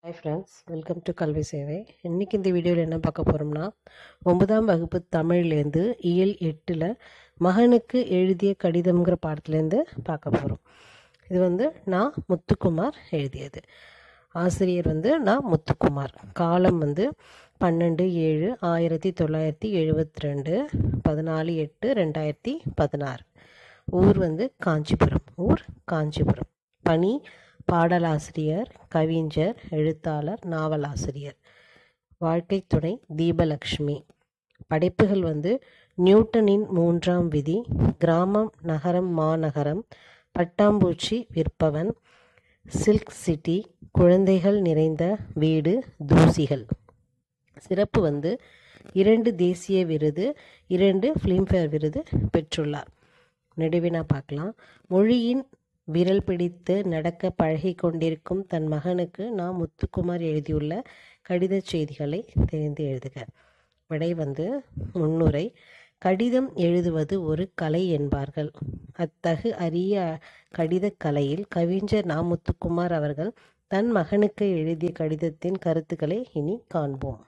hi friends welcome to கல்வி சேவை இன்றைக்கி இந்த வீடியோவில் என்ன பார்க்க போகிறோம்னா ஒன்பதாம் வகுப்பு தமிழ்லேருந்து இயல் எட்டில் மகனுக்கு எழுதிய கடிதம்ங்கிற பாடத்துலேருந்து பார்க்க போகிறோம் இது வந்து நான் முத்துக்குமார் எழுதியது ஆசிரியர் வந்து நான் முத்துக்குமார் காலம் வந்து பன்னெண்டு ஏழு ஆயிரத்தி தொள்ளாயிரத்தி எழுபத்தி ரெண்டு பதினாலு எட்டு ரெண்டாயிரத்தி பதினாறு ஊர் வந்து காஞ்சிபுரம் ஊர் காஞ்சிபுரம் பணி பாடலாசிரியர் கவிஞர் எழுத்தாளர் நாவலாசிரியர் வாழ்க்கை துணை தீபலக்ஷ்மி படைப்புகள் வந்து நியூட்டனின் மூன்றாம் விதி கிராமம் நகரம் மாநகரம் பட்டாம்பூச்சி விற்பவன் சில்க் சிட்டி குழந்தைகள் நிறைந்த வீடு தூசிகள் சிறப்பு வந்து இரண்டு தேசிய விருது இரண்டு ஃபிலிம்ஃபேர் விருது பெற்றுள்ளார் நெடுவினா பார்க்கலாம் மொழியின் விரல் பிடித்து நடக்க பழகி கொண்டிருக்கும் தன் மகனுக்கு நான் முத்துக்குமார் எழுதியுள்ள கடித செய்திகளை தெரிந்து எழுதுக விடை வந்து முன்னுரை கடிதம் எழுதுவது ஒரு கலை என்பார்கள் அத்தகு அரிய கடித கலையில் கவிஞர் நா முத்துக்குமார் அவர்கள் தன் மகனுக்கு எழுதிய கடிதத்தின் கருத்துக்களை இனி காண்போம்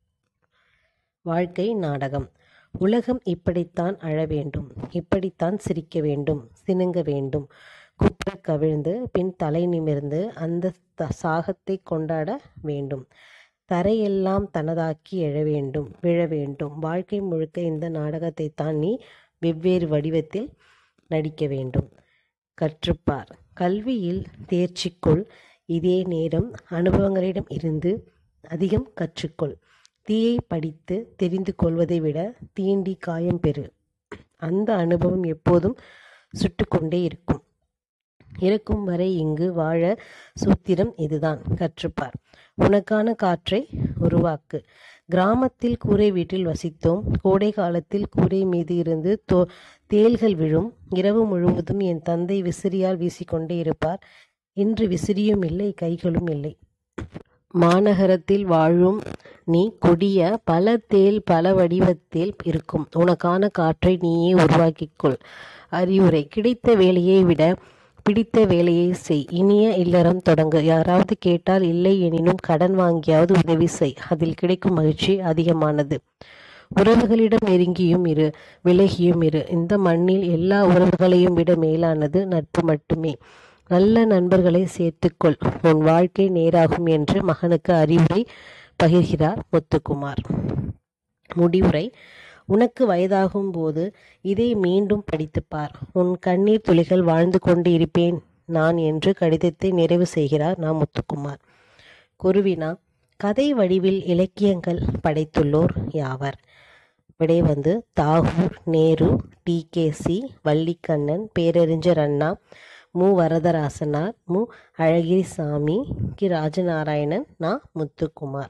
வாழ்க்கை நாடகம் உலகம் இப்படித்தான் அழ வேண்டும் இப்படித்தான் சிரிக்க வேண்டும் சினுங்க வேண்டும் குப்புற கவிழ்ந்து பின் தலை நிமிர்ந்து அந்த த- சாகத்தை கொண்டாட வேண்டும் தரையெல்லாம் தனதாக்கி எழ வேண்டும் விழ வேண்டும் வாழ்க்கை முழுக்க இந்த நாடகத்தை தான் நீ வெவ்வேறு வடிவத்தில் நடிக்க வேண்டும் கற்றுப்பார் கல்வியில் தேர்ச்சிக்குள் இதே நேரம் அனுபவங்களிடம் இருந்து அதிகம் கற்றுக்கொள் தீயை படித்து தெரிந்து கொள்வதை விட தீண்டி காயம் பெறு அந்த அனுபவம் எப்போதும் சுட்டுக்கொண்டே இருக்கும் இறக்கும் வரை இங்கு வாழ சூத்திரம் இதுதான் கற்றுப்பார் உனக்கான காற்றை உருவாக்கு கிராமத்தில் கூரை வீட்டில் வசித்தோம் கோடை காலத்தில் கூரை மீது இருந்து தோ தேள்கள் விழும் இரவு முழுவதும் என் தந்தை விசிறியால் வீசிக்கொண்டே இருப்பார் இன்று விசிறியும் இல்லை கைகளும் இல்லை மாநகரத்தில் வாழும் நீ கொடிய பல தேல் பல வடிவத்தில் இருக்கும் உனக்கான காற்றை நீயே உருவாக்கிக்கொள் அறிவுரை கிடைத்த வேலையை விட பிடித்த வேலையை செய் இனிய இல்லறம் தொடங்கு யாராவது கேட்டால் இல்லை எனினும் கடன் வாங்கியாவது உதவி செய் அதில் கிடைக்கும் மகிழ்ச்சி அதிகமானது உறவுகளிடம் நெருங்கியும் இரு விலகியும் இரு இந்த மண்ணில் எல்லா உறவுகளையும் விட மேலானது நட்பு மட்டுமே நல்ல நண்பர்களை சேர்த்துக்கொள் உன் வாழ்க்கை நேராகும் என்று மகனுக்கு அறிவுரை பகிர்கிறார் முத்துக்குமார் முடிவுரை உனக்கு வயதாகும் போது இதை மீண்டும் படித்துப் பார் உன் கண்ணீர் துளிகள் வாழ்ந்து கொண்டு இருப்பேன் நான் என்று கடிதத்தை நிறைவு செய்கிறார் நா முத்துக்குமார் குருவினா கதை வடிவில் இலக்கியங்கள் படைத்துள்ளோர் யாவர் விடை வந்து Tagore Nehru T K C Vallikannan பேரறிஞர் அண்ணா மு வரதராசனார் மு அழகிரிசாமி கி ராஜநாராயணன் நா முத்துக்குமார்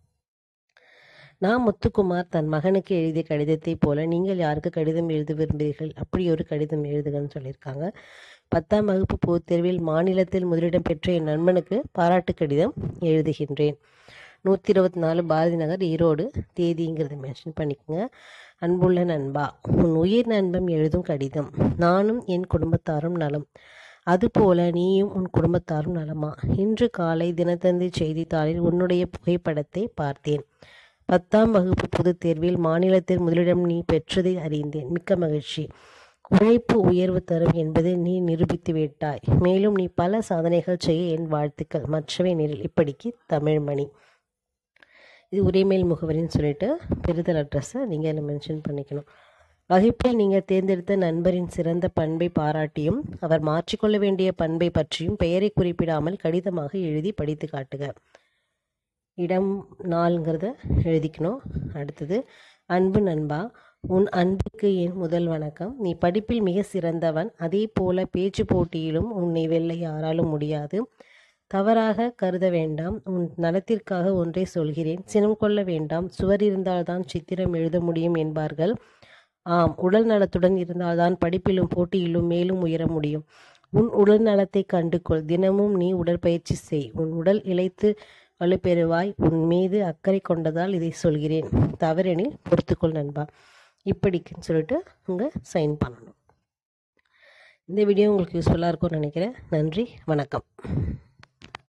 நான் முத்துக்குமார் தன் மகனுக்கு எழுதிய கடிதத்தைப் போல நீங்கள் யாருக்கு கடிதம் எழுத விரும்புகிறீர்கள் அப்படி ஒரு கடிதம் எழுதுகன்னு சொல்லியிருக்காங்க பத்தாம் வகுப்பு பொதுத் தேர்வில் மாநிலத்தில் முதலிடம் பெற்ற என் நண்பனுக்கு பாராட்டு கடிதம் எழுதுகின்றேன் நூற்றி இருபத்தி நாலு பாரதி நகர் ஈரோடு தேதிங்கிறத மென்ஷன் பண்ணிக்கோங்க அன்புள்ள நண்பா உன் உயிர் நண்பன் எழுதும் கடிதம் நானும் என் குடும்பத்தாரும் நலம் அதுபோல நீயும் உன் குடும்பத்தாரும் நலமா இன்று காலை தினத்தந்தி செய்தித்தாளில் உன்னுடைய புகைப்படத்தை பார்த்தேன் பத்தாம் வகுப்பு பொதுத் தேர்வில் மாநிலத்தில் முதலிடம் நீ பெற்றதை அறிந்தேன் மிக்க மகிழ்ச்சி உழைப்பு உயர்வு தரும் என்பதை நீ நிரூபித்து விட்டாய் மேலும் நீ பல சாதனைகள் செய்ய என் வாழ்த்துக்கள் மற்றவை நேரில் இப்படிக்கு தமிழ்மணி இது உரிமையில் முகவரின்னு சொல்லிட்டு பெறுதல் அட்ரஸை நீங்கள் அதில் மென்ஷன் பண்ணிக்கணும் வகுப்பில் நீங்கள் தேர்ந்தெடுத்த நண்பரின் சிறந்த பண்பை பாராட்டியும் அவர் மாற்றிக்கொள்ள வேண்டிய பண்பை பற்றியும் பெயரை குறிப்பிடாமல் கடிதமாக எழுதி படித்து காட்டுக இடம் நாளுங்கிறத எழுதிக்கணும் அடுத்தது அன்பு நண்பா உன் அன்புக்கு என் முதல் வணக்கம் நீ படிப்பில் மிக சிறந்தவன் அதே போல பேச்சு போட்டியிலும் உன்னை வெல்ல யாராலும் முடியாது தவறாக கருத வேண்டாம் உன் நலத்திற்காக ஒன்றை சொல்கிறேன் சினம் கொள்ள வேண்டாம் சுவர் இருந்தால்தான் சித்திரம் எழுத முடியும் என்பார்கள் ஆம் உடல் நலத்துடன் இருந்தால்தான் படிப்பிலும் போட்டியிலும் மேலும் உயர முடியும் உன் உடல் நலத்தை கண்டுகொள் தினமும் நீ உடற்பயிற்சி செய் உன் உடல் இளைத்து வலுப்பெறுவாய் உன் மீது அக்கறை கொண்டதால் இதை சொல்கிறேன் தவறெனில் பொறுத்துக்கொள் நண்பா இப்படிக்குன்னு சொல்லிட்டு அங்கே சைன் பண்ணணும் இந்த வீடியோ உங்களுக்கு யூஸ்ஃபுல்லாக இருக்கும்னு நினைக்கிறேன் நன்றி வணக்கம்